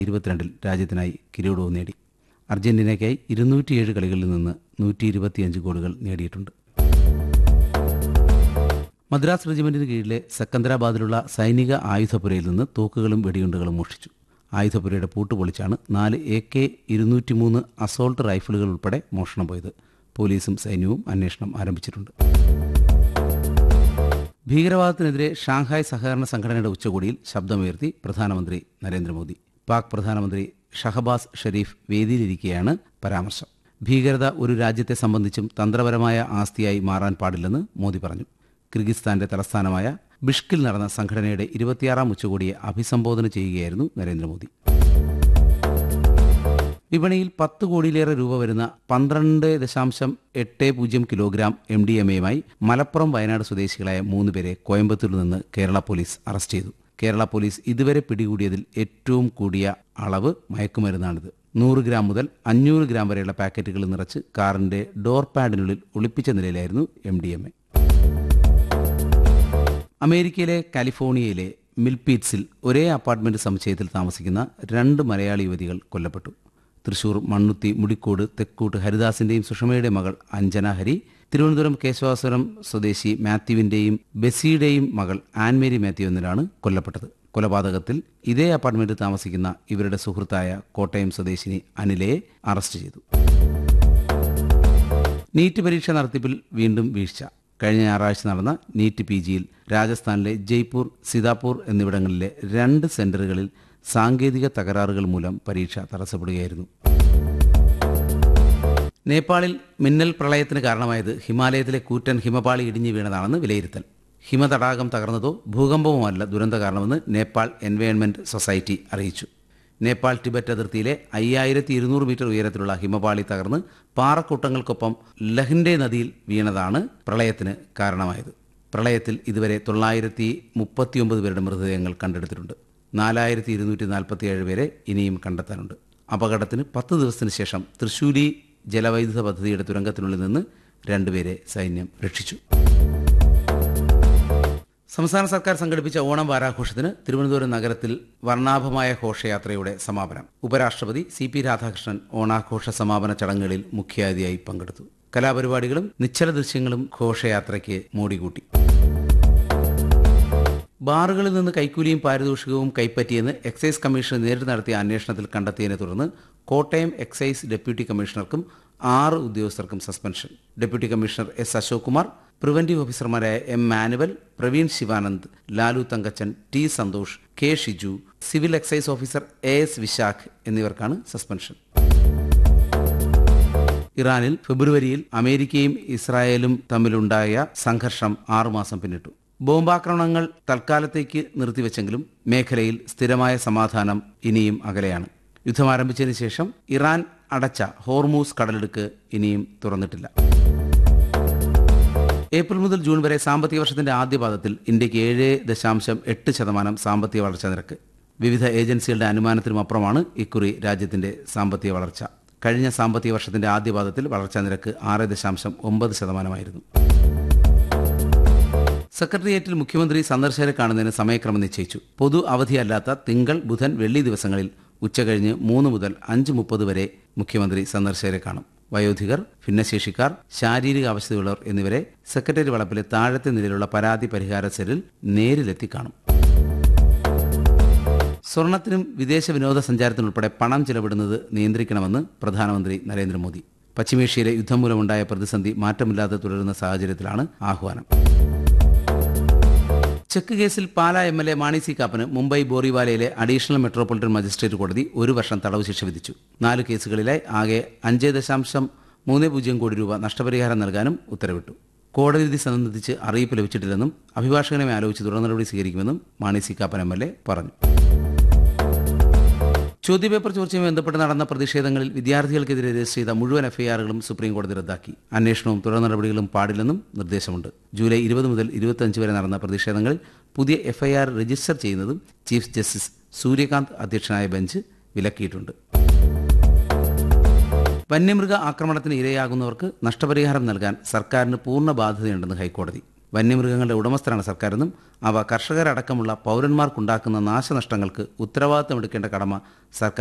ഇരുപത്തിരണ്ടിൽ രാജ്യത്തിനായി കിരീടവും നേടി അർജന്റീനയ്ക്കായി ഇരുന്നൂറ്റിയേഴ് കളികളിൽ നിന്ന് നൂറ്റി ഇരുപത്തിയഞ്ച് ഗോളുകൾ നേടിയിട്ടുണ്ട് മദ്രാസ് റെജിമെന്റിന് കീഴിലെ സെക്കന്ദരാബാദിലുള്ള സൈനിക ആയുധപുരയിൽ നിന്ന് തോക്കുകളും വെടിയുണ്ടകളും മോഷ്ടിച്ചു ആയുധപുരയുടെ പൂട്ട് പൊളിച്ചാണ് നാല് എ കെ ഇരുന്നൂറ്റിമൂന്ന് അസോൾട്ട് റൈഫിളുകൾ ഉൾപ്പെടെ മോഷണം പോയത് പോലീസും സൈന്യവും അന്വേഷണം ആരംഭിച്ചിട്ടുണ്ട് ഭീകരവാദത്തിനെതിരെ ഷാങ്ഹായ് സഹകരണ സംഘടനയുടെ ഉച്ചകോടിയിൽ ശബ്ദമുയർത്തി പ്രധാനമന്ത്രി നരേന്ദ്രമോദി പാക് പ്രധാനമന്ത്രി ഷഹബാസ് ഷെരീഫ് വേദിയിലിരിക്കെയാണ് പരാമർശം ഭീകരത ഒരു രാജ്യത്തെ സംബന്ധിച്ചും തന്ത്രപരമായ ആസ്തിയായി മാറാൻ പാടില്ലെന്ന് മോദി പറഞ്ഞു കിർഗിസ്ഥാന്റെ തലസ്ഥാനമായ ബിഷ്കിൽ നടന്ന സംഘടനയുടെ ഇരുപത്തിയാറാം ഉച്ചകോടിയെ അഭിസംബോധന ചെയ്യുകയായിരുന്നു നരേന്ദ്രമോദി വിപണിയിൽ പത്ത് കോടിയിലേറെ രൂപ വരുന്ന പന്ത്രണ്ട് ദശാംശം എട്ട് പൂജ്യം കിലോഗ്രാം എം ഡി എം എയുമായി മലപ്പുറം വയനാട് സ്വദേശികളായ മൂന്ന് പേരെ കോയമ്പത്തൂരിൽ നിന്ന് കേരള പോലീസ് അറസ്റ്റ് ചെയ്തു കേരള പോലീസ് ഇതുവരെ പിടികൂടിയതിൽ ഏറ്റവും കൂടിയ അളവ് മയക്കുമരുന്നാണിത് നൂറ് ഗ്രാം മുതൽ അഞ്ഞൂറ് ഗ്രാം വരെയുള്ള പാക്കറ്റുകൾ നിറച്ച് കാറിന്റെ ഡോർ പാഡിനുള്ളിൽ ഒളിപ്പിച്ച നിലയിലായിരുന്നു എം ഡി എം എ അമേരിക്കയിലെ കാലിഫോർണിയയിലെ മിൽപീറ്റ്സിൽ ഒരേ അപ്പാർട്ട്മെന്റ് സമുച്ചയത്തിൽ താമസിക്കുന്ന രണ്ട് മലയാളി യുവതികൾ കൊല്ലപ്പെട്ടു തൃശൂർ മണ്ണുത്തി മുടിക്കോട് തെക്കൂട്ട് ഹരിദാസിന്റെയും സുഷമയുടെയും മകൾ അഞ്ജന ഹരി തിരുവനന്തപുരം കേശവാസുരം സ്വദേശി മാത്യുവിന്റെയും ബെസിയുടെയും മകൾ ആൻമേരി മാത്യു എന്നിവരാണ് കൊല്ലപ്പെട്ടത് കൊലപാതകത്തിൽ ഇതേ അപ്പാർട്ട്മെന്റിൽ താമസിക്കുന്ന ഇവരുടെ സുഹൃത്തായ കോട്ടയം സ്വദേശിനി അനിലയെ അറസ്റ്റ് ചെയ്തു നീറ്റ് പരീക്ഷ നടത്തിപ്പിൽ വീണ്ടും വീഴ്ച കഴിഞ്ഞ ഞായറാഴ്ച നടന്ന നീറ്റ് പി ജിയിൽ രാജസ്ഥാനിലെ ജയ്പൂർ സിതാപൂർ എന്നിവിടങ്ങളിലെ രണ്ട് സെന്ററുകളിൽ സാങ്കേതിക തകരാറുകൾ മൂലം പരീക്ഷ തടസ്സപ്പെടുകയായിരുന്നു നേപ്പാളിൽ മിന്നൽ പ്രളയത്തിന് കാരണമായത് ഹിമാലയത്തിലെ കൂറ്റൻ ഹിമപാളി ഇടിഞ്ഞു വീണതാണെന്ന് വിലയിരുത്തൽ ഹിമതടാകം തകർന്നതോ ഭൂകമ്പമോ അല്ല ദുരന്ത കാരണമെന്ന് നേപ്പാൾ എൻവയോൺമെന്റ് സൊസൈറ്റി അറിയിച്ചു നേപ്പാൾ ടിബറ്റ് അതിർത്തിയിലെ അയ്യായിരത്തി ഇരുന്നൂറ് മീറ്റർ ഉയരത്തിലുള്ള ഹിമപാളി തകർന്ന് പാറക്കൂട്ടങ്ങൾക്കൊപ്പം ലഹിൻഡെ നദിയിൽ വീണതാണ് പ്രളയത്തിന് കാരണമായത് പ്രളയത്തിൽ ഇതുവരെ തൊള്ളായിരത്തി മുപ്പത്തിയൊമ്പത് പേരുടെ മൃതദേഹങ്ങൾ കണ്ടെടുത്തിട്ടുണ്ട് നാലായിരത്തി ഇരുന്നൂറ്റി നാൽപ്പത്തിയേഴ് പേരെ ഇനിയും കണ്ടെത്താനുണ്ട് അപകടത്തിന് പത്ത് ദിവസത്തിന് ശേഷം തൃശൂലി ജലവൈദ്യുത പദ്ധതിയുടെ തുരങ്കത്തിനുള്ളിൽ നിന്ന് രണ്ടുപേരെ സൈന്യം രക്ഷിച്ചു സംസ്ഥാന സർക്കാർ സംഘടിപ്പിച്ച ഓണം വാരാഘോഷത്തിന് തിരുവനന്തപുരം നഗരത്തിൽ വർണ്ണാഭമായ ഘോഷയാത്രയുടെ സമാപനം ഉപരാഷ്ട്രപതി സി പി രാധാകൃഷ്ണൻ ഓണാഘോഷ സമാപന ചടങ്ങുകളിൽ മുഖ്യാതിഥിയായി പങ്കെടുത്തു കലാപരിപാടികളും നിശ്ചല ദൃശ്യങ്ങളും ഘോഷയാത്രയ്ക്ക് മോടികൂട്ടി ബാറുകളിൽ നിന്ന് കൈക്കൂലിയും പാരിതോഷികവും കൈപ്പറ്റിയെന്ന് എക്സൈസ് കമ്മീഷൻ നേരിട്ട് നടത്തിയ അന്വേഷണത്തിൽ കണ്ടെത്തിയതിനെ തുടർന്ന് കോട്ടയം എക്സൈസ് ഡെപ്യൂട്ടി കമ്മീഷണർക്കും ആറ് ഉദ്യോഗസ്ഥർക്കും suspension deputy commissioner S Ashok Kumar preventive ഓഫീസർമാരായ M Manuel Praveen Shivanand Lalu Thankachan T Santhosh K Shiju civil excise officer A S Vishakh എന്നിവർക്കാണ് സസ്പെൻഷൻ ഇറാനിൽ ഫെബ്രുവരിയിൽ അമേരിക്കയും ഇസ്രായേലും തമ്മിലുണ്ടായ സംഘർഷം ആറുമാസം പിന്നിട്ടു ബോംബാക്രമണങ്ങൾ തൽക്കാലത്തേക്ക് നിർത്തിവെച്ചെങ്കിലും മേഖലയിൽ സ്ഥിരമായ സമാധാനം ഇനിയും അകലെയാണ് യുദ്ധം ആരംഭിച്ചതിന് ശേഷം ഇറാൻ അടച്ച ഹോർമൂസ് കടലിടുക്ക് ഇനിയും തുറന്നിട്ടില്ല ഏപ്രിൽ മുതൽ ജൂൺ വരെ സാമ്പത്തിക വർഷത്തിന്റെ ആദ്യപാദത്തിൽ ഇന്ത്യക്ക് ഏഴ് ദശാംശം എട്ട് ശതമാനം സാമ്പത്തിക വളർച്ചാ നിരക്ക് വിവിധ ഏജൻസികളുടെ അനുമാനത്തിനും അപ്പുറമാണ് ഇക്കുറി രാജ്യത്തിന്റെ സാമ്പത്തിക വളർച്ച കഴിഞ്ഞ സാമ്പത്തിക വർഷത്തിന്റെ ആദ്യപാദത്തിൽ വളർച്ചാ നിരക്ക് ആറ് ദശാംശം ഒമ്പത് ശതമാനമായിരുന്നു സെക്രട്ടേറിയറ്റിൽ മുഖ്യമന്ത്രി സന്ദർശകരെ കാണുന്നതിന് സമയക്രമം നിശ്ചയിച്ചു പൊതു അവധിയല്ലാത്ത തിങ്കൾ ബുധൻ വെള്ളി ദിവസങ്ങളിൽ ഉച്ചകഴിഞ്ഞ് മൂന്ന് മുതൽ അഞ്ച് മുപ്പത് വരെ മുഖ്യമന്ത്രി സന്ദർശകരെ കാണും വയോധികർ ഭിന്നശേഷിക്കാർ ശാരീരിക അവശതയുള്ളവർ എന്നിവരെ സെക്രട്ടേറിയറ്റ് വളപ്പിലെ താഴത്തെ നിലയിലുള്ള പരാതി പരിഹാര സെല്ലിൽ നേരിലെത്തി കാണും സ്വർണത്തിനും വിദേശ വിനോദസഞ്ചാരത്തിനുൾപ്പെടെ പണം ചിലവിടുന്നത് നിയന്ത്രിക്കണമെന്ന് പ്രധാനമന്ത്രി നരേന്ദ്രമോദി പശ്ചിമേഷ്യയിലെ യുദ്ധം മൂലമുണ്ടായ പ്രതിസന്ധി മാറ്റമില്ലാതെ തുടരുന്ന സാഹചര്യത്തിലാണ് ആഹ്വാനം ചെക്ക് കേസിൽ Pala M L A Mani C കാപ്പന് മുംബൈ ബോറിവാലയിലെ അഡീഷണൽ മെട്രോപൊളിറ്റൻ മജിസ്ട്രേറ്റ് കോടതി ഒരു വർഷം തടവ് ശിക്ഷ വിധിച്ചു നാല് കേസുകളിലെ ആകെ അഞ്ച് ദശാംശം മൂന്ന് പൂജ്യം കോടി രൂപ നഷ്ടപരിഹാരം നൽകാനും ഉത്തരവിട്ടു കോടതി വിധി സംബന്ധിച്ച് അറിയിപ്പ് ലഭിച്ചിട്ടില്ലെന്നും അഭിഭാഷകനെ ആലോചിച്ച് തുടർ നടപടി സ്വീകരിക്കുമെന്നും Mani C Kappan M L A പറഞ്ഞു ചോദ്യപേപ്പർ ചോർച്ചയുമായി ബന്ധപ്പെട്ട് നടന്ന പ്രതിഷേധങ്ങളിൽ വിദ്യാർത്ഥികൾക്കെതിരെ രജിസ്റ്റർ ചെയ്ത മുഴുവൻ എഫ്ഐആറുകളും സുപ്രീം കോടതി റദ്ദാക്കി അന്വേഷണവും തുടർ നടപടികളും പാടില്ലെന്നും നിർദ്ദേശമുണ്ട് ജൂലൈ ഇരുപത് മുതൽ ഇരുപത്തിയഞ്ച് വരെ നടന്ന പ്രതിഷേധങ്ങളിൽ പുതിയ എഫ്ഐആർ രജിസ്റ്റർ ചെയ്യുന്നതും ചീഫ് ജസ്റ്റിസ് സൂര്യകാന്ത് അധ്യക്ഷനായ ബെഞ്ച് വിലക്കിയിട്ടുണ്ട് വന്യമൃഗ ആക്രമണത്തിന് ഇരയാകുന്നവർക്ക് നഷ്ടപരിഹാരം നൽകാൻ സർക്കാരിന് പൂർണ്ണ ബാധ്യതയുണ്ടെന്ന് ഹൈക്കോടതി വന്യമൃഗങ്ങളുടെ ഉടമസ്ഥരാണ് സർക്കാരെന്നും അവ കർഷകരടക്കമുള്ള പൗരന്മാർക്കുണ്ടാക്കുന്ന നാശനഷ്ടങ്ങൾക്ക് ഉത്തരവാദിത്തമെടുക്കേണ്ട കടമ സർക്കാർ